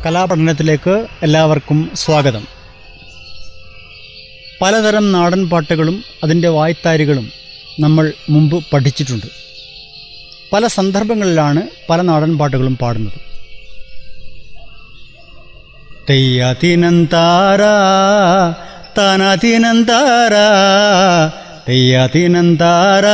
കലാപഠനത്തിലേക്ക് എല്ലാവർക്കും സ്വാഗതം പലതരം നാടൻ പാട്ടുകളും അതിൻ്റെ വായ്ത്താരികളും നമ്മൾ മുമ്പ് പഠിച്ചിട്ടുണ്ട് പല സന്ദർഭങ്ങളിലാണ് പല നാടൻ പാട്ടുകളും പാടുന്നത് തെയ്യതിനന്താരാ തനതിനന്താരാ തെയ്യതിനന്താരാ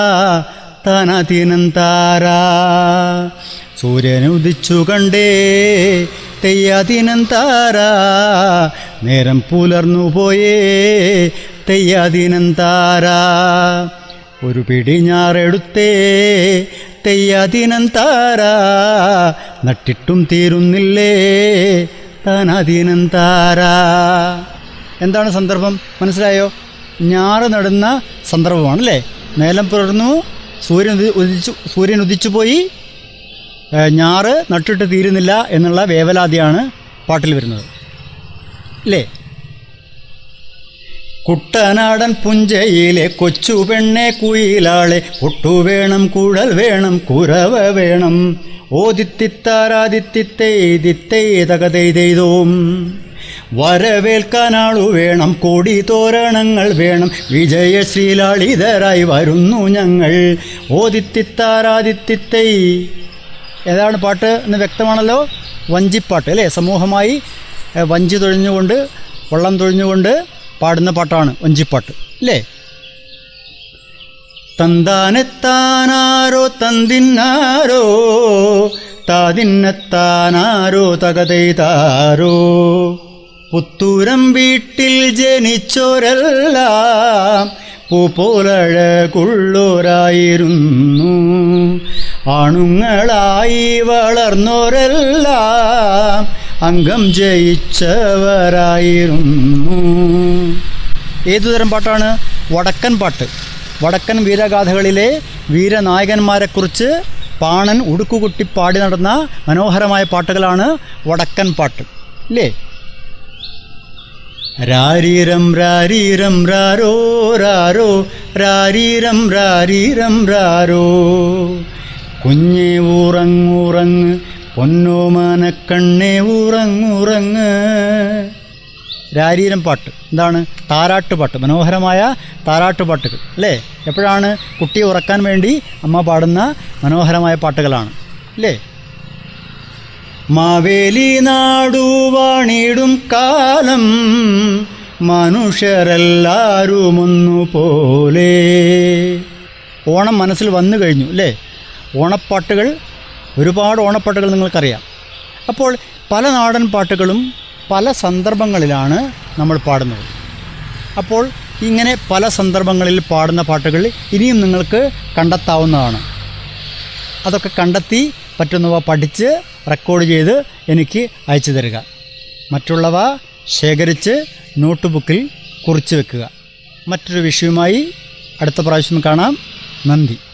തനതിനന്താരാ സൂര്യനുദിച്ചു കണ്ടേ തെയ്യതിനന്താരാ നേരം പുലർന്നു പോയേ തെയ്യതിനന്താരാ ഒരു പിടി ഞാറെടുത്തേ തെയ്യതിനന്താരാ നട്ടിട്ടും തീരുന്നില്ലേ താനതിനന്താരാ എന്താണ് സന്ദർഭം മനസ്സിലായോ ഞാറ് നടുന്ന സന്ദർഭമാണല്ലേ നേലം പുലർന്നു സൂര്യൻ ഉദി- ഉദിച്ചു സൂര്യൻ ഉദിച്ചു പോയി ഏ, ഞാറ് നട്ടിട്ട് തീരുന്നില്ല എന്നുള്ള വേവലാതിയാണ് പാട്ടിൽ വരുന്നത് അല്ലേ കുട്ടനാടൻ പുഞ്ചയിലെ കൊച്ചു പെണ്ണെ കുയിലാളെ കൊട്ടു വേണം കുഴൽ വേണം കുരവ വേണം ഓദിത്തിത്താരാദിത്തിത്തേതിത്തേതകതെയ്തോം വരവേൽക്കാനാളു വേണം കോടി തോരണങ്ങൾ വേണം വിജയശ്രീലാളിതരായി വരുന്നു ഞങ്ങൾ ഓദിത്തിത്താരാദിത്തിത്തൈ ഏതാണ് പാട്ട് എന്ന് വ്യക്തമാണല്ലോ വഞ്ചിപ്പാട്ട് അല്ലേ സമൂഹമായി ഏ, വഞ്ചി തൊഴിഞ്ഞുകൊണ്ട് വള്ളം തൊഴിഞ്ഞുകൊണ്ട് പാടുന്ന പാട്ടാണ് വഞ്ചിപ്പാട്ട് അല്ലേ തന്താനെത്താനാരോ തന്തിന്നാരോ താതിന്നെത്താനാരോ തകതെയ്താരോ പുത്തൂരം വീട്ടിൽ ജനിച്ചോരെല്ലാം പൂപ്പോലഴകുള്ളോരായിരുന്നു ആണുങ്ങളായി വളർന്നോരെല്ലാം അംഗം ജയിച്ചവരായിരുന്നു ഏതുതരം പാട്ടാണ് വടക്കൻ പാട്ട് വടക്കൻ വീരഗാഥകളിലെ വീരനായകന്മാരെക്കുറിച്ച് പാണൻ ഉടുക്കുകുട്ടി പാടി നടന്ന മനോഹരമായ പാട്ടുകളാണ് വടക്കൻ പാട്ട് ഇല്ലേ രാരീരം രാരീരം രാരോ രാരോ രാരീരം രാരീരം രാരോ കുഞ്ഞെ ഉറങ്ങുറങ്ങ് പൊന്നോമാനക്കണ്ണെ ഉറങ്ങുറങ്ങ് രാരീരം പാട്ട് എന്താണ് താരാട്ട് പാട്ട് മനോഹരമായ താരാട്ട് പാട്ടുകൾ അല്ലേ എപ്പോഴാണ് കുട്ടിയെ ഉറക്കാൻ വേണ്ടി അമ്മ പാടുന്ന മനോഹരമായ പാട്ടുകളാണ് അല്ലേ മാവേലി നാടു വാണിടും കാലം മനുഷ്യരെല്ലാവരും ഒന്നുപോലെ ഓണം മനസ്സിൽ വന്നു കഴിഞ്ഞു അല്ലേ ഓണപ്പാട്ടുകൾ ഒരുപാട് ഓണപ്പാട്ടുകൾ നിങ്ങൾക്കറിയാം അപ്പോൾ പല നാടൻ പാട്ടുകളും പല സന്ദർഭങ്ങളിലാണ് നമ്മൾ പാടുന്നത് അപ്പോൾ ഇങ്ങനെ പല സന്ദർഭങ്ങളിൽ പാടുന്ന പാട്ടുകൾ ഇനിയും നിങ്ങൾക്ക് കണ്ടെത്താവുന്നതാണ് അതൊക്കെ കണ്ടെത്തി പറ്റുന്നവ പഠിച്ച് റെക്കോർഡ് ചെയ്ത് എനിക്ക് അയച്ചു തരിക മറ്റുള്ളവ ശേഖരിച്ച് നോട്ട് ബുക്കിൽ കുറിച്ച് വെക്കുക മറ്റൊരു വിഷയവുമായി അടുത്ത പ്രാവശ്യം കാണാം നന്ദി